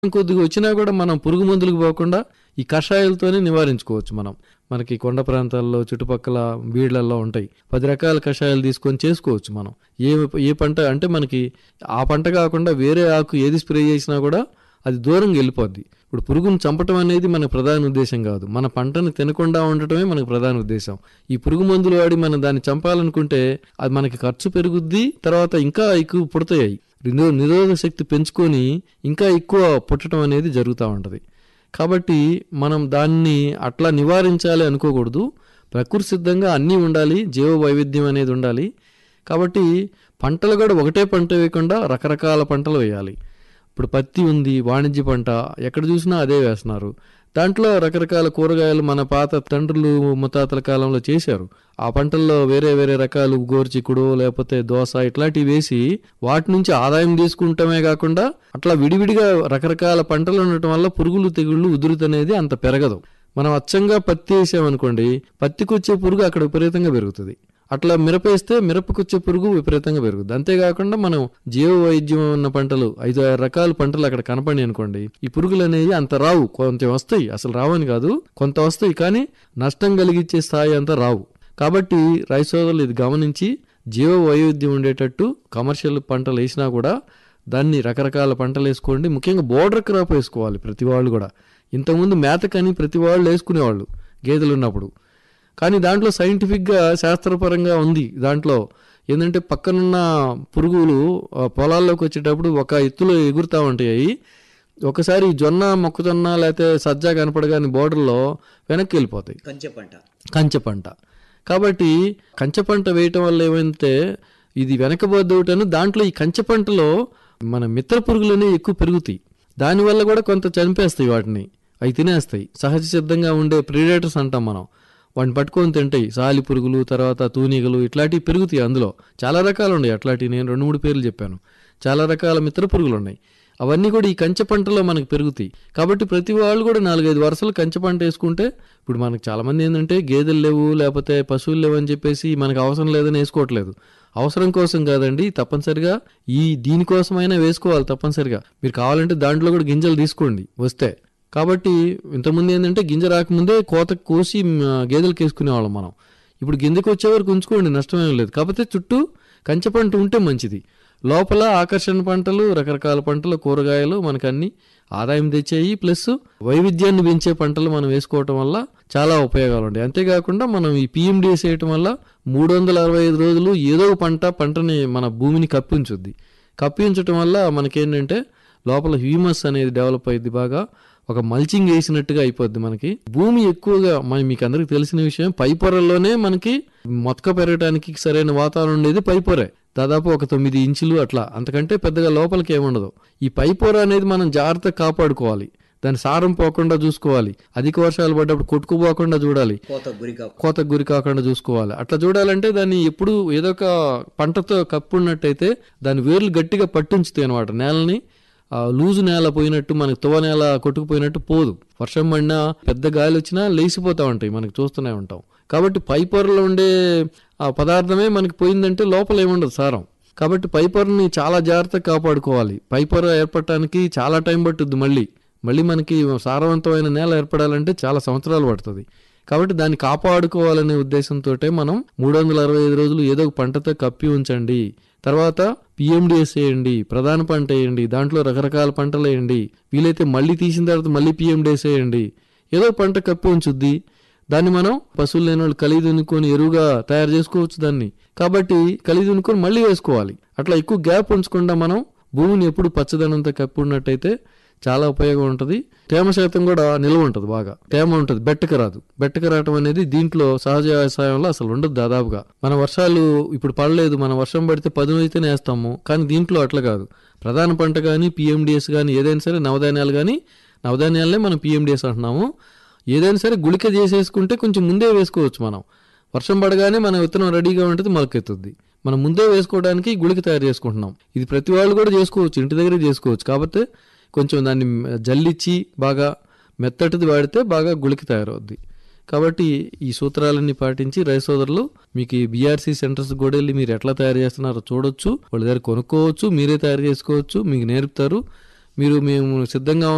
కొద్దిగా వచ్చినా కూడా మనం పురుగు మందులకు పోకుండా ఈ కషాయాలతోనే నివారించుకోవచ్చు మనం మనకి కొండ ప్రాంతాల్లో చుట్టుపక్కల బీళ్లలో ఉంటాయి పది రకాల కషాయాలు తీసుకొని చేసుకోవచ్చు మనం ఏ ఏ పంట అంటే మనకి ఆ పంట కాకుండా వేరే ఆకు ఏది స్ప్రే చేసినా కూడా అది దూరంగా వెళ్ళిపోద్ది ఇప్పుడు పురుగును చంపటం అనేది మన ప్రధాన ఉద్దేశం కాదు మన పంటను తినకుండా ఉండటమే మనకు ప్రధాన ఉద్దేశం ఈ పురుగు మందులు వాడి మనం దాన్ని చంపాలనుకుంటే అది మనకి ఖర్చు పెరుగుద్ది తర్వాత ఇంకా ఎక్కువ పుడతాయి నిరో నిరోధక శక్తి పెంచుకొని ఇంకా ఎక్కువ పుట్టడం అనేది జరుగుతూ ఉంటుంది కాబట్టి మనం దాన్ని అట్లా నివారించాలి అనుకోకూడదు ప్రకృతి సిద్ధంగా అన్నీ ఉండాలి జీవ వైవిధ్యం అనేది ఉండాలి కాబట్టి పంటలు కూడా ఒకటే పంట వేయకుండా రకరకాల పంటలు వేయాలి ఇప్పుడు పత్తి ఉంది వాణిజ్య పంట ఎక్కడ చూసినా అదే వేస్తున్నారు దాంట్లో రకరకాల కూరగాయలు మన పాత తండ్రులు ముత్తాతల కాలంలో చేశారు ఆ పంటల్లో వేరే వేరే రకాలు గోర్చికుడు లేకపోతే దోస ఇట్లాంటివి వేసి వాటి నుంచి ఆదాయం తీసుకుంటమే కాకుండా అట్లా విడివిడిగా రకరకాల పంటలు ఉండటం వల్ల పురుగులు తెగుళ్ళు ఉధృతి అనేది అంత పెరగదు మనం అచ్చంగా పత్తి వేసామనుకోండి పత్తికి వచ్చే పురుగు అక్కడ విపరీతంగా పెరుగుతుంది అట్లా మిరప వేస్తే మిరపకొచ్చే పురుగు విపరీతంగా పెరుగుతుంది అంతేకాకుండా మనం జీవ వైద్యం ఉన్న పంటలు ఐదు ఆరు రకాల పంటలు అక్కడ కనపడి అనుకోండి ఈ పురుగులు అనేవి అంత రావు కొంత వస్తాయి అసలు రావని కాదు కొంత వస్తాయి కానీ నష్టం కలిగించే స్థాయి అంతా రావు కాబట్టి రైతు సోదరులు ఇది గమనించి జీవ వైవిధ్యం ఉండేటట్టు కమర్షియల్ పంటలు వేసినా కూడా దాన్ని రకరకాల పంటలు వేసుకోండి ముఖ్యంగా బోర్డర్ క్రాప్ వేసుకోవాలి ప్రతి వాళ్ళు కూడా ఇంతకుముందు మేతకని ప్రతి వాళ్ళు వేసుకునేవాళ్ళు గేదెలు ఉన్నప్పుడు కానీ దాంట్లో సైంటిఫిక్గా శాస్త్రపరంగా ఉంది దాంట్లో ఏంటంటే పక్కనున్న పురుగులు ఆ, పొలాల్లోకి వచ్చేటప్పుడు ఒక ఎత్తులో ఎగురుతూ ఉంటాయి ఒకసారి జొన్న మొక్కజొన్న లేకపోతే సజ్జ కనపడగానే బోర్డర్లో వెనక్కి వెళ్ళిపోతాయి కంచె పంట కంచె పంట కాబట్టి కంచె పంట వేయటం వల్ల ఏమైతే ఇది వెనకబోద్దవుటను దాంట్లో ఈ కంచె పంటలో మన మిత్ర పురుగులు అనేవి ఎక్కువ పెరుగుతాయి దానివల్ల కూడా కొంత చనిపేస్తాయి వాటిని అవి తినేస్తాయి సహజ సిద్ధంగా ఉండే ప్రిడేటర్స్ అంటాం మనం వాటిని పట్టుకొని తింటాయి సాలి పురుగులు తర్వాత తూనీగలు ఇట్లాంటివి పెరుగుతాయి అందులో చాలా రకాలు ఉన్నాయి అట్లాంటివి నేను రెండు మూడు పేర్లు చెప్పాను చాలా రకాల మిత్ర పురుగులు ఉన్నాయి అవన్నీ కూడా ఈ కంచె పంటలో మనకు పెరుగుతాయి కాబట్టి ప్రతి వాళ్ళు కూడా నాలుగైదు వరుసలు కంచె పంట వేసుకుంటే ఇప్పుడు మనకు చాలా మంది ఏంటంటే గేదెలు లేవు లేకపోతే పశువులు లేవు అని చెప్పేసి మనకు అవసరం లేదని వేసుకోవట్లేదు అవసరం కోసం కాదండి తప్పనిసరిగా ఈ దీనికోసమైనా వేసుకోవాలి తప్పనిసరిగా మీరు కావాలంటే దాంట్లో కూడా గింజలు తీసుకోండి వస్తే కాబట్టి ఇంతకుముందు ఏంటంటే గింజ రాకముందే కోత కోసి మ్, గేదెలకు వేసుకునేవాళ్ళం మనం ఇప్పుడు గింజకు వచ్చే వరకు ఉంచుకోండి నష్టమేం లేదు కాకపోతే చుట్టూ కంచె పంట ఉంటే మంచిది లోపల ఆకర్షణ పంటలు రకరకాల పంటలు కూరగాయలు మనకు అన్ని ఆదాయం తెచ్చేయి ప్లస్ వైవిధ్యాన్ని పెంచే పంటలు మనం వేసుకోవటం వల్ల చాలా ఉపయోగాలు ఉంటాయి అంతేకాకుండా మనం ఈ పిఎండిఎస్ వేయటం వల్ల మూడు వందల అరవై ఐదు రోజులు ఏదో ఒక పంట పంటని మన భూమిని కప్పించుద్ది కప్పించటం వల్ల మనకేంటంటే లోపల హ్యూమస్ అనేది డెవలప్ అయ్యింది బాగా ఒక మల్చింగ్ వేసినట్టుగా అయిపోద్ది మనకి భూమి ఎక్కువగా మన మీకు అందరికి తెలిసిన విషయం పై పొరల్లోనే మనకి మొక్క పెరగడానికి సరైన వాతావరణం ఉండేది పై పొరే దాదాపు ఒక తొమ్మిది ఇంచులు అట్లా అంతకంటే పెద్దగా లోపలికి ఏముండదు ఈ పై పొర అనేది మనం జాగ్రత్తగా కాపాడుకోవాలి దాని సారం పోకుండా చూసుకోవాలి అధిక వర్షాలు పడ్డప్పుడు కొట్టుకుపోకుండా చూడాలి కోత గురిక కోతకు గురి కాకుండా చూసుకోవాలి అట్లా చూడాలంటే దాన్ని ఎప్పుడు ఏదో ఒక పంటతో కప్పున్నట్టయితే దాని వేర్లు గట్టిగా పట్టుంచుతాయి అనమాట నేలని ఆ లూజు నేల పోయినట్టు మనకి తువ నేల కొట్టుకుపోయినట్టు పోదు వర్షం పడినా పెద్ద గాలి వచ్చినా లేచిపోతా ఉంటాయి మనకి చూస్తూనే ఉంటాం కాబట్టి పై పొరలో ఉండే ఆ పదార్థమే మనకి పోయిందంటే లోపల ఏముండదు సారం కాబట్టి పై పొరని చాలా జాగ్రత్తగా కాపాడుకోవాలి పై పొర ఏర్పడటానికి చాలా టైం పట్టుద్ది మళ్ళీ మళ్ళీ మనకి సారవంతమైన నేల ఏర్పడాలంటే చాలా సంవత్సరాలు పడుతుంది కాబట్టి దాన్ని కాపాడుకోవాలనే ఉద్దేశంతో మనం మూడు వందల అరవై ఐదు రోజులు ఏదో ఒక పంటతో కప్పి ఉంచండి తర్వాత పిఎండిఎస్ వేయండి ప్రధాన పంట వేయండి దాంట్లో రకరకాల పంటలు వేయండి వీలైతే మళ్ళీ తీసిన తర్వాత మళ్ళీ పిఎండిఎస్ వేయండి ఏదో ఒక పంట కప్పి ఉంచుద్ది దాన్ని మనం పశువులు లేని వాళ్ళు కలిగి దున్నుకొని ఎరువుగా తయారు చేసుకోవచ్చు దాన్ని కాబట్టి కలిగి దున్నుకొని మళ్ళీ వేసుకోవాలి అట్లా ఎక్కువ గ్యాప్ ఉంచకుండా మనం భూమిని ఎప్పుడు పచ్చదనంతో కప్పి ఉన్నట్టయితే చాలా ఉపయోగం ఉంటుంది తేమ శాతం కూడా నిల్వ ఉంటుంది బాగా తేమ ఉంటుంది బెట్టక రాదు బెట్టక రావటం అనేది దీంట్లో సహజ వ్యవసాయంలో అసలు ఉండదు దాదాపుగా మన వర్షాలు ఇప్పుడు పడలేదు మన వర్షం పడితే పదును అయితేనే వేస్తాము కానీ దీంట్లో అట్లా కాదు ప్రధాన పంట కానీ పిఎండిఎస్ కానీ ఏదైనా సరే నవధాన్యాలు కానీ నవధాన్యాలనే మనం పిఎండిఎస్ అంటున్నాము ఏదైనా సరే గుళిక చేసేసుకుంటే కొంచెం ముందే వేసుకోవచ్చు మనం వర్షం పడగానే మన విత్తనం రెడీగా ఉంటుంది మొలకెత్తుద్ది మనం ముందే వేసుకోవడానికి గుళిక తయారు చేసుకుంటున్నాం ఇది ప్రతి వాళ్ళు కూడా చేసుకోవచ్చు ఇంటి దగ్గరే చేసుకోవచ్చు కాబట్టి కొంచెం దాన్ని జల్లిచ్చి బాగా మెత్తటిది వాడితే బాగా గుళిక తయారవుద్ది కాబట్టి ఈ సూత్రాలన్నీ పాటించి రైతు సోదరులు మీకు ఈ బీఆర్సీ సెంటర్స్ కూడా వెళ్ళి మీరు ఎట్లా తయారు చేస్తున్నారో చూడొచ్చు వాళ్ళ దగ్గర కొనుక్కోవచ్చు మీరే తయారు చేసుకోవచ్చు మీకు నేర్పుతారు మీరు మేము సిద్ధంగా